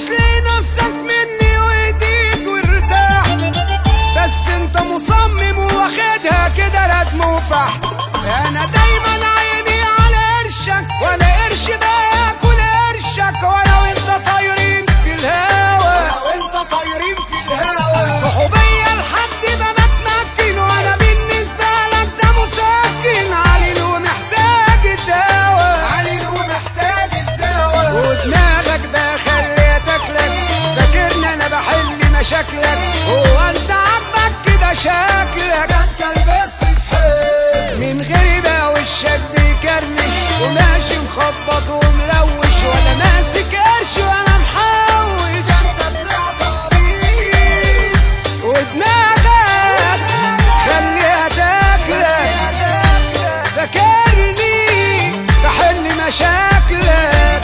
لنفسك مني وهديت وارتحت بس انت مصمم واخدها كده ردم وفحت انا دايما عيني على قرشك ولا قرش باكل قرشك وانا وانت طايرين في الهوا وانت طايرين في الهوا صحوبية لحد ما بتمكن وانا بالنسبة لك ده مسكن عليل ومحتاج الدواء عليل ومحتاج الدواء ودماغك ده خليتك لك فاكرني انا بحل مشاكلك هو انت عمك كده شكلك انت لبست في حيل من غير بقى وشك بيكرمش وماشي مخبط وملوش ولا ماسك قرش ولا محوش انت طلعت عبيط ودماغك خليها تاكلك فاكرني بحل مشاكلك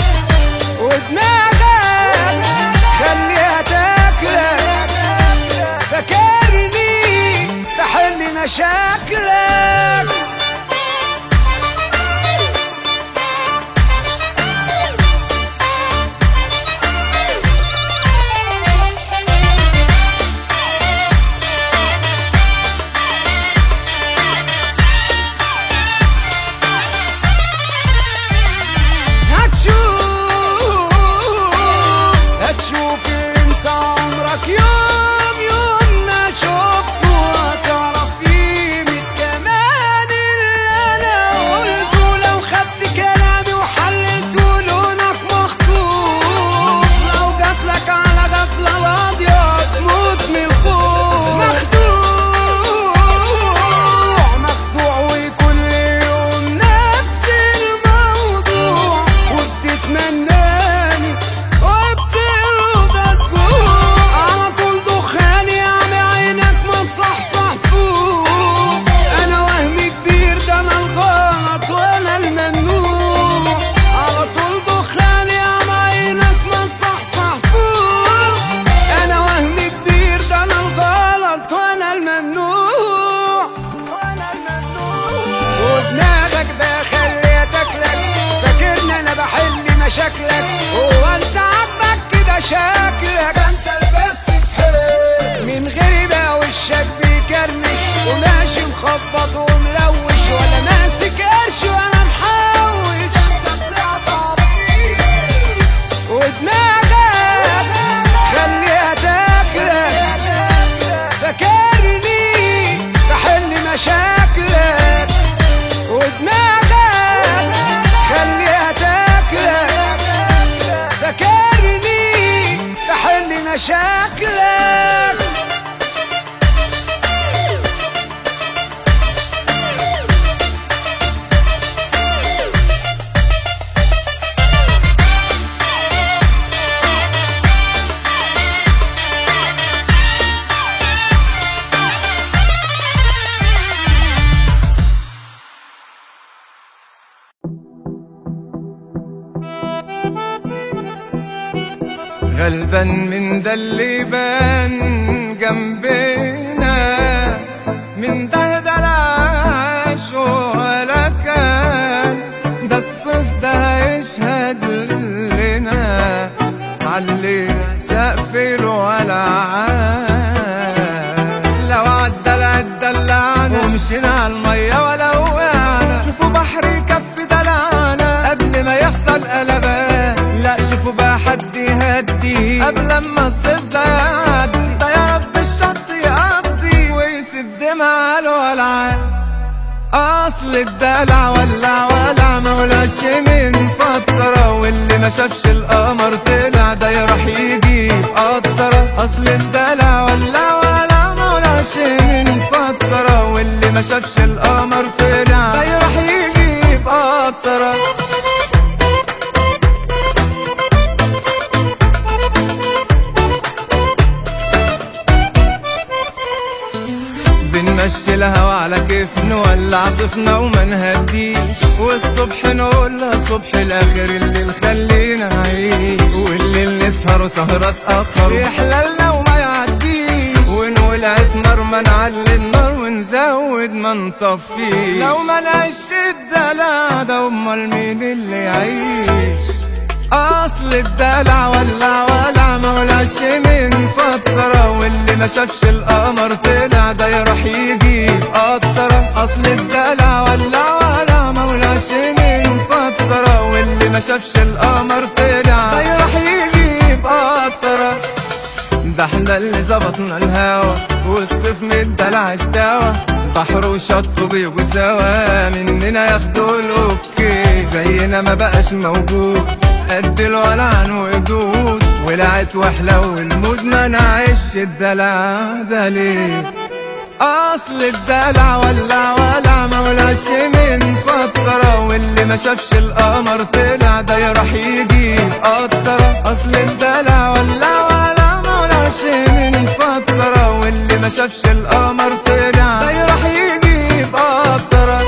ودماغك خليها تاكلك فاكرني بحل مشاكلك هتشوف هتشوف انت عمرك يوم يوم ما شفته هتعرف قيمة كمان اللي انا قلته لو خدت كلامي وحللته لونك مخطوف لو جاتلك على غفلة راضية هتموت من الخوف مخدوع مخدوع وكل يوم نفس الموضوع وبتتمناني وبترضى تجوع على طول دخان يا عم عينك ما تصحصح فوق انا وهمي كبير ده انا الغلط وانا الممنوع على طول دخان يا عم عينك ما تصحصح فوق انا وهمي كبير ده انا الغلط وانا الممنوع وانا الممنوع ودماغك ده خليتك لك فاكرني انا بحل مشاكلك هو انت عمك كده شكلك انت لبست في حيل من غير بقى وشك بيكرمش وماشي مخبط وملوش ولا ماسك قرش ولا محوش انت طلعت عبيط ودماغك خليها تاكلك فاكرني بحل مشاكلك ودماغك خليها تاكلك فاكرني بحل مشاكلك غلبان من ده اللي بان جنبنا من ده دلعش ولا كان ده الصيف ده هيشهد لنا علينا سقف الولعان لو عدى الدلعنا ومشينا على المية ولا وقعنا شوفوا بحر يكفي دلعنا قبل ما يحصل قلبان لا شوفوا بقى حد يهدي قبل ما الصيف ده يعدي ده يا رب الشط يقضي ويسد مع الولعان اصل الدلع ولع ولع مولاش من فترة واللي ما شافش القمر طلع ده يروح يجيب قطرة اصل الدلع ولع ولع مولاش من فترة واللي ما شافش القمر طلع ده يروح يجيب قطرة بنمشي الهوا على كيف نولع صفنا وما نهديش والصبح نقولها صبح الاخر الليل خلينا نعيش والليل نسهر وسهرة تأخر يحللنا وما يعديش ونقول نار ما نعلي النار ونزود ما نطفيش لو ما نعيش الدلع ده امال مين اللي يعيش اصل الدلع ولع ولع ما ولعش من فترة واللي ما شافش القمر طلع ده يروح يجيب قطرة اصل الدلع ولع ولع ما ولعش من فترة واللي ما شافش القمر طلع ده يروح يجيب قطرة ده احنا اللي ظبطنا الهوا والصيف من الدلع استوى بحر وشط بيجوا سوا مننا ياخدوا الاوكي زينا ما بقاش موجود قد الولعان وجود ولعت واحلى والمود ما نعيش الدلع ده ليه اصل الدلع ولع ولع ما ولعش من فترة واللي ما شافش القمر طلع ده يروح يجيب قطرة اصل الدلع ولع ولع ما ولعش من فترة واللي ما شافش القمر طلع ده يروح يجيب قطرة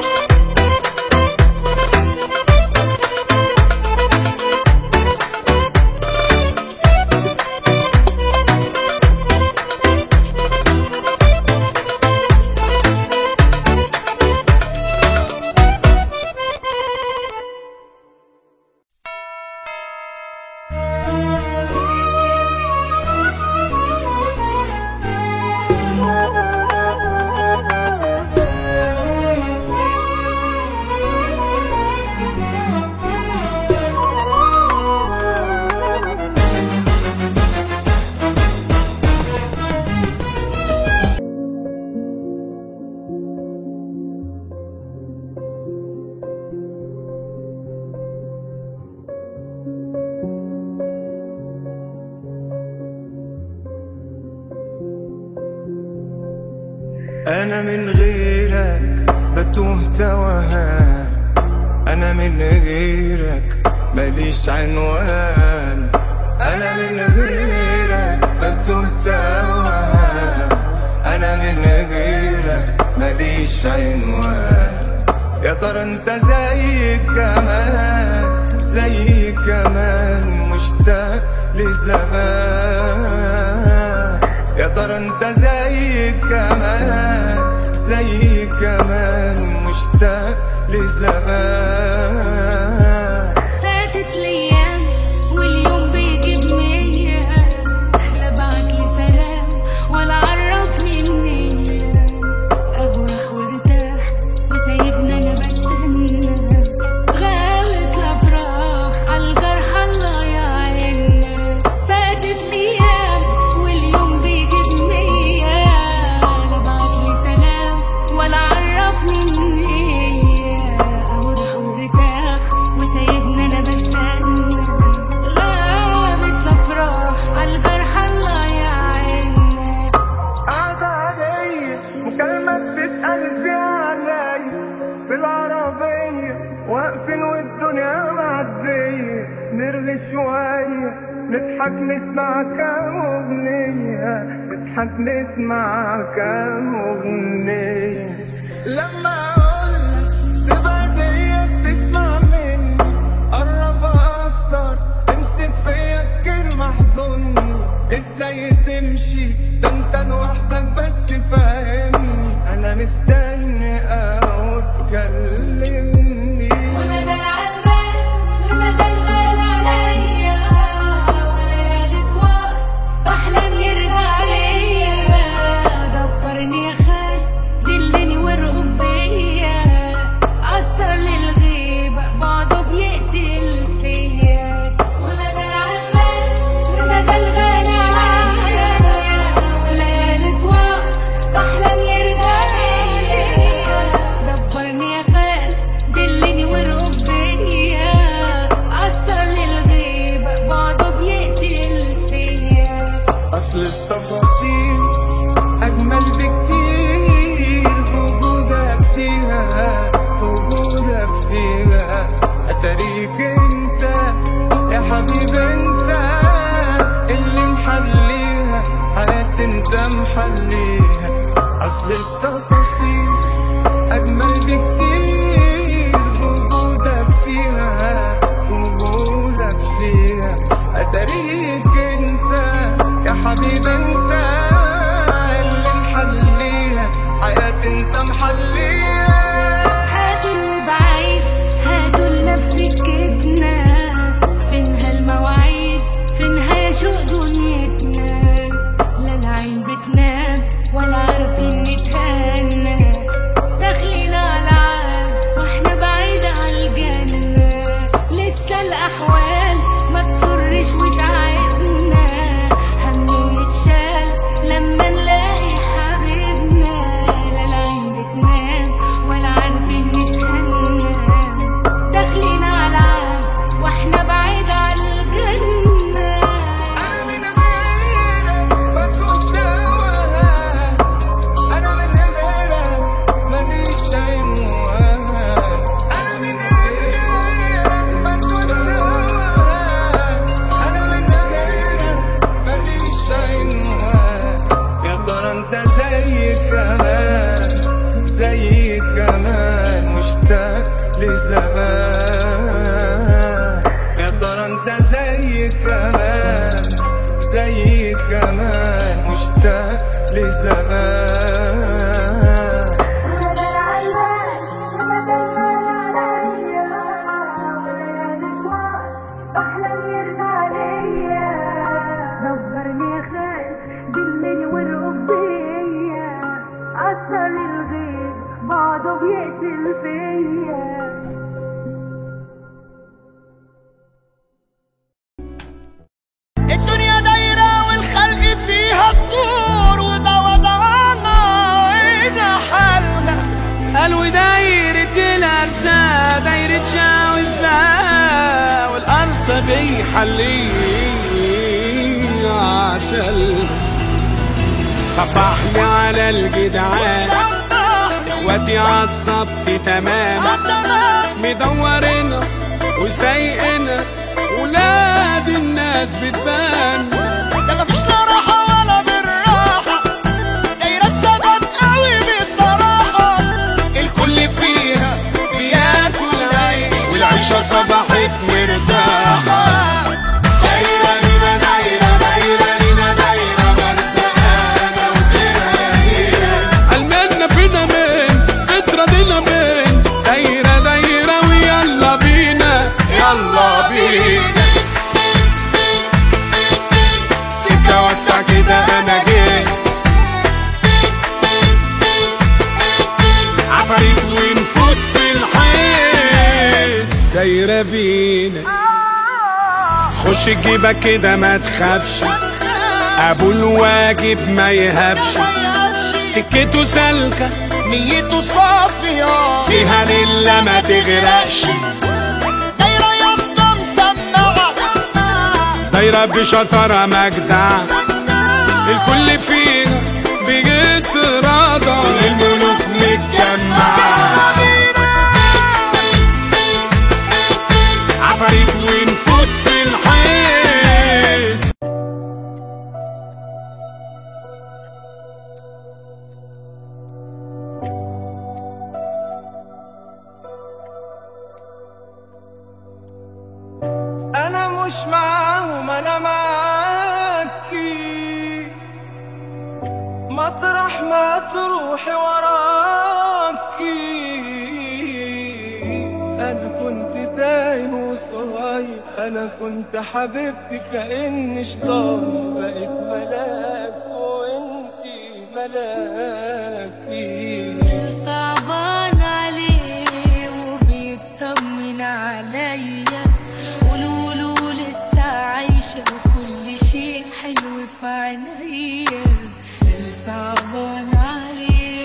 أنا من غيرك بتوه توهان أنا من غيرك ماليش عنوان أنا من غيرك بتوه توهان أنا من غيرك ماليش عنوان يا ترى انت زي كمان زي كمان مشتاق لزمان يا ترى انت زي كمان زي كمان مشتاق لزمان فاتت الايام واليوم بيجيب مية لا بعتلي سلام ولا عرفني النية ابو راح وارتاح وسايبني انا بستنى غابت الافراح عالجرح الله يعيننا فاتت الايام واليوم بيجيب مية لا بعتلي سلام ولا عرفني النية ابو راح وارتاح وسايبني انا بستنى غابت الافراح عالجرح الله يعيننا قعدة عادية مكالمة بتسأل فيها عليا بالعربية واقفين والدنيا معدية نرغي شوية نضحك نسمع كام أغنية نضحك نسمع كام أغنية لما أقولك تبقى ديك تسمع مني قرب أكتر امسك فيا كتير محضني ازاي تمشي ده انت لوحدك بس فاهمني انا مستني او تكلمني وما زال عالبال وما زال غال عليا وليالي طوال بحلم يرجع ليا دبرني يا خال دلني وارقب بيا أثر للغيبة بعضه بيقتل فيا وما زال عالبال وما زال غال عليا وليالي طوال بحلم يرجع ليا دبرني يا خال دلني وارقب بيا أثر للغيبة بعضه بيقتل فيا اصل التفاصيل اجمل بكتير بوجودك فيها وجودك فيها اتاريك انت يا حبيبي انت اللي محليها حياتي انت محليها اصل التفاصيل اجمل بكتير بوجودك فيها وجودك فيها اتاريك انت يا حبيبي انت اللي محليها حياتي انت محليها هاتوا بعيد هاتوا لنفس سكتنا في لزمان بيقتل فيا الدنيا دايرة والخلق فيها الدور وده وضعنا وده حالنا قالوا دايرة الأرزاق دايرة شاوز بقى والقرصة بيحلي عسل صبحني على الجدعان اخواتي عالظبط تمام مدورنا وسايقنا ولاد الناس بتبان ده مفيش لا راحة ولا بالراحة دايرة بسبب قوي بصراحة الكل فيها بياكل عيش والعيشة صبحت مرتاحة دايرة لينا دايرة دايرة لينا دايرة مرسانة وزهقانة المنا في دمين بتردينا بين دايرة دايرة ويلا بينا يلا بينا سكة وسع كده أنا جيت عفاريت ونفوت في الحيط دايرة بينا خش جيبك كده ما تخافش ابو الواجب ما يهبش سكته سالكة نيته صافية فيها ليلة ما تغرقش دايرة يا اسطى مسمعة دايرة بشطارة مجدع الكل فينا بيتراضى الملوك متجمعة عفاريت ونفوت في الحيط انا مش معاهم انا معاكي مطرح ما تروحي وراكي انا كنت تايه وصغير انا كنت حبيبتي كاني شطار بقيت ملاك وانتي ملاكي صعبان عليه وبيطمن عليا قولوله لسه عايشة وكل شيء حلو في عينيا صعبان عليه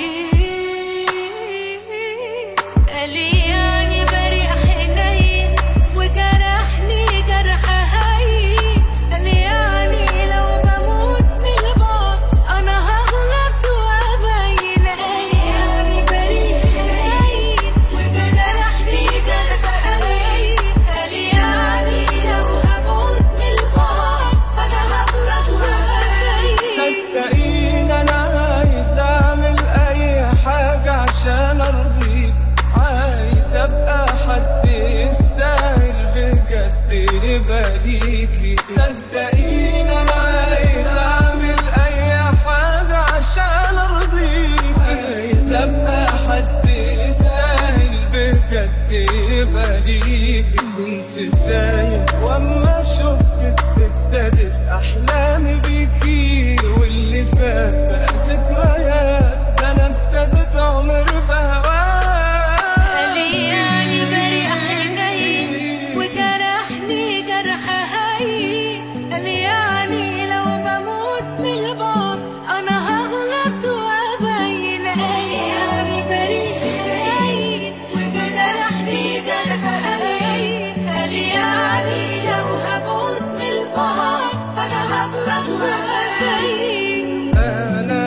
قالي يعني بريء حنين وجرحني جرح هين قالي يعني لو بموت من البعد انا هغلط وابين قالي يعني بريء حنين وجرحني جرح هين قالي يعني لو هموت من البعد انا هغلط وابين صدقيني انا عايز اعمل اي حاجة عشان ارضيك عايز ابقى حد يستاهل بجد يبقى ليكي صدقيني انا عايز اعمل اي حاجة عشان ارضيك عايز ابقى حد يستاهل بجد يبقى ليكي كنت تايه واما شفتك ابتدت احلامي بيكي واللي فات بقى ذكريات ده انا ابتدت عمر بهواك قالي يعني بريء حنين وجرحني جرح هين قالي يعني لو بموت من البعد انا هغلط وابين قالي يعني بريء حنين وجرحني جرح هين قالي يعني لو هموت من البعد انا هغلط وابين انا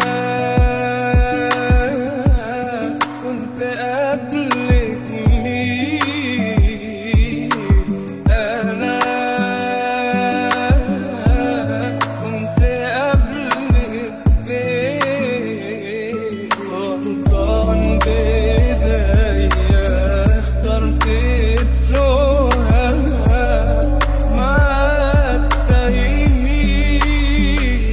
كنت قبلك مين انا كنت قبلك مين غلطان بايديا اخترت التوهة مع التايهين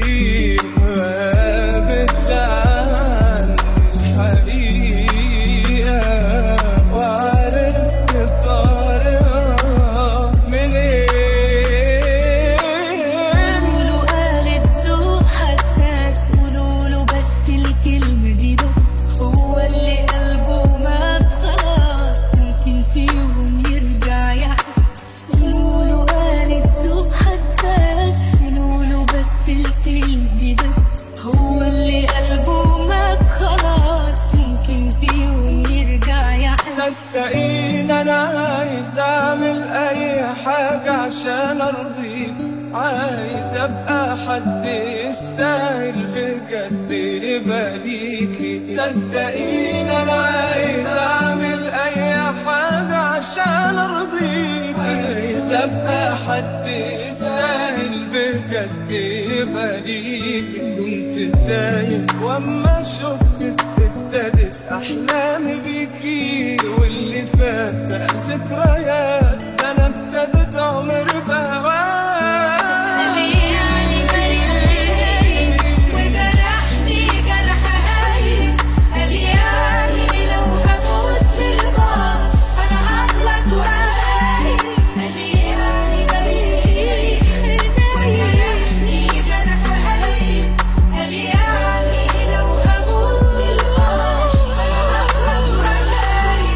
عايز اعمل اي حاجة عشان ارضيك عايز ابقى حد يستاهل بجد يبقى ليكي صدقيني انا عايز اعمل اي حاجة عشان ارضيك عايز ابقى حد يستاهل بجد يبقى ليكي كنت تايه واما شفتك ابتدت احلامي بيكي واللي فات بقى ذكريات ده انا ابتدت عمر بهواك خلياني بريء وجرحني جرح هايل خلياني لو هموت بالبار انا هغلط وهايل خلياني بريء وجرحني جرح هايل خلياني لو هموت بالبار انا هغلط وهايل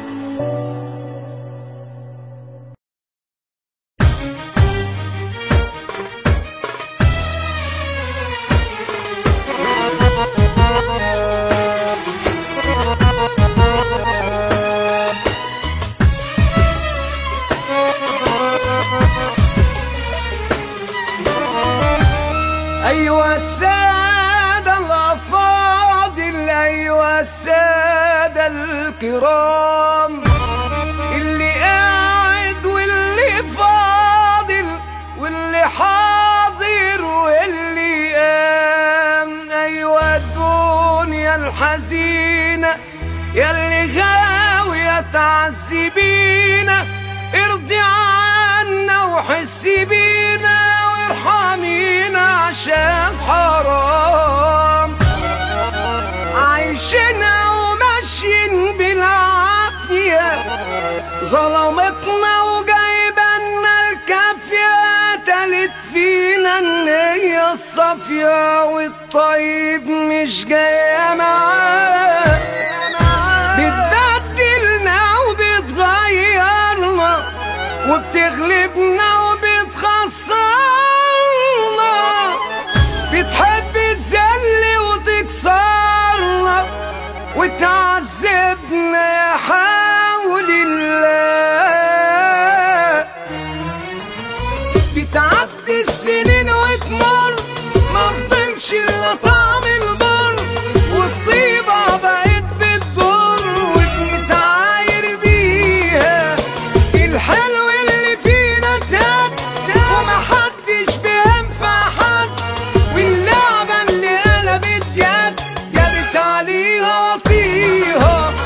أيوة السادة الأفاضل أيوة السادة الكرام اللي قاعد واللي فاضل واللي حاضر واللي قام أيوة الدنيا الحزينة ياللي غاوية تعذبينا ارضي عنا وحسي بينا وارحمينا عشان حرام عايشنا وماشيين بالعافية ظلمتنا وجايبنا الكافية تالت فينا النية الصافية والطيب مش جاية معاه بتبدلنا وبتغيرنا وبتغلبنا وبتخسرنا بتحب تذل وتكسرنا وتعذبنا يا حول الله بتعدي السنين وتمر ما فضلش الا طعم المر والطيبة بقت بتضر وبنتعاير بيها الحلو اللي فينا تهد ومحدش بينفع حد واللعبة اللي قلبت جد جابت عليها وطيها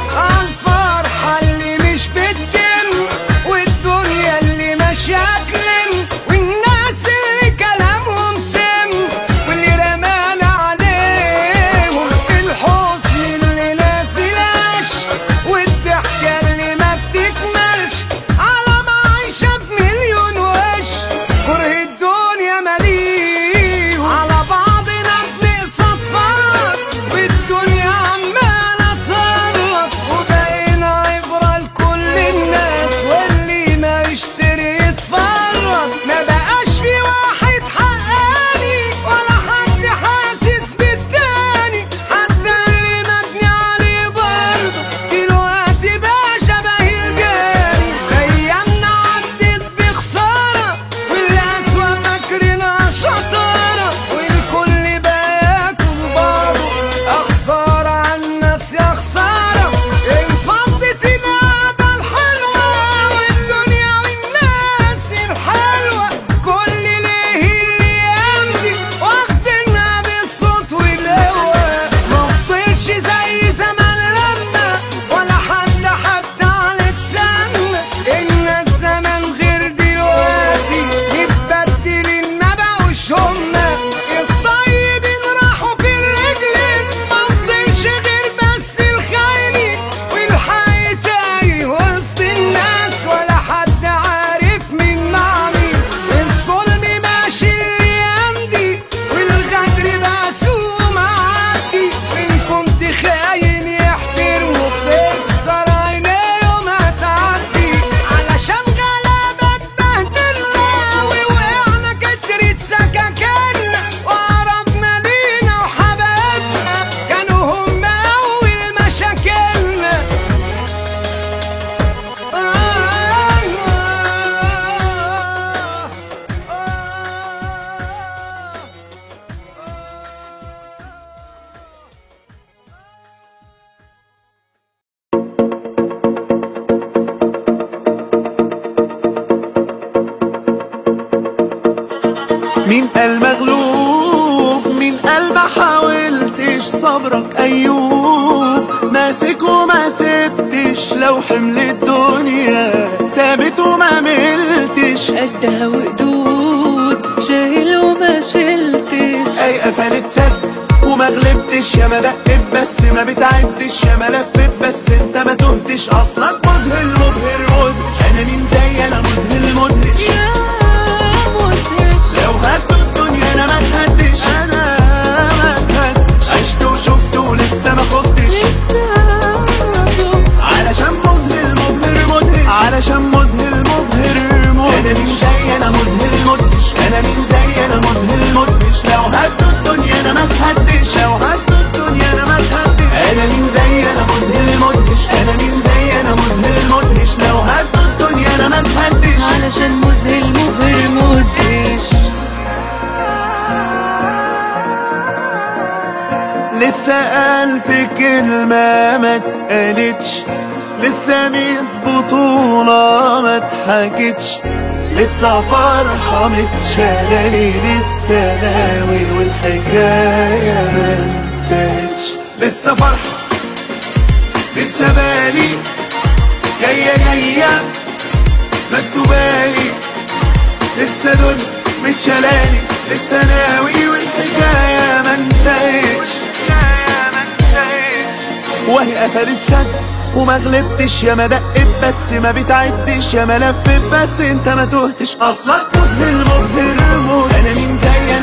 مغلوب من قلب حاولتش صبرك ايوب ماسك وما سبتش لو حمل الدنيا ثابت وما ملتش قدها وقدود شايل وما شلتش اي قفلت سد وما غلبتش يا ما دقت بس ما بتعدش يا ما لفت بس انت ما تهتش اصلك مذهل مبهر مدهش انا مين زي انا مذهل مدهش يا مدهش لو هدوا الدنيا انا ما اتهدش انا ما اتهدش عشت وشفت ولسه ما خفتش علشان مذهل مبهر مدهش علشان مذهل مبهر مدهش انا مين زي انا مذهل مدهش انا مين زي انا مذهل مدهش لو هدوا الدنيا انا ما اتهدش لو هدوا الدنيا انا ما اتهدش انا مين زي انا مذهل مدهش انا مين زي انا مذهل مدهش لو هدوا الدنيا انا ما اتهدش علشان مذهل مبهر مدهش لسه ألف كلمة ما اتقالتش لسه ميت بطولة ما اتحكتش لسه فرحة متشالالي لسه ناوي والحكاية ما انتهتش لسه فرحة متسابالي جاية جاية مكتوبالي لسه دنيا متشالالي لسه ناوي والحكاية ما انتهتش وهي قفلت سد وما غلبتش يا ما دقت بس ما بتعدش يا ما لفت بس انت ما تهتش اصلك مذهل مبهر موت انا مين زي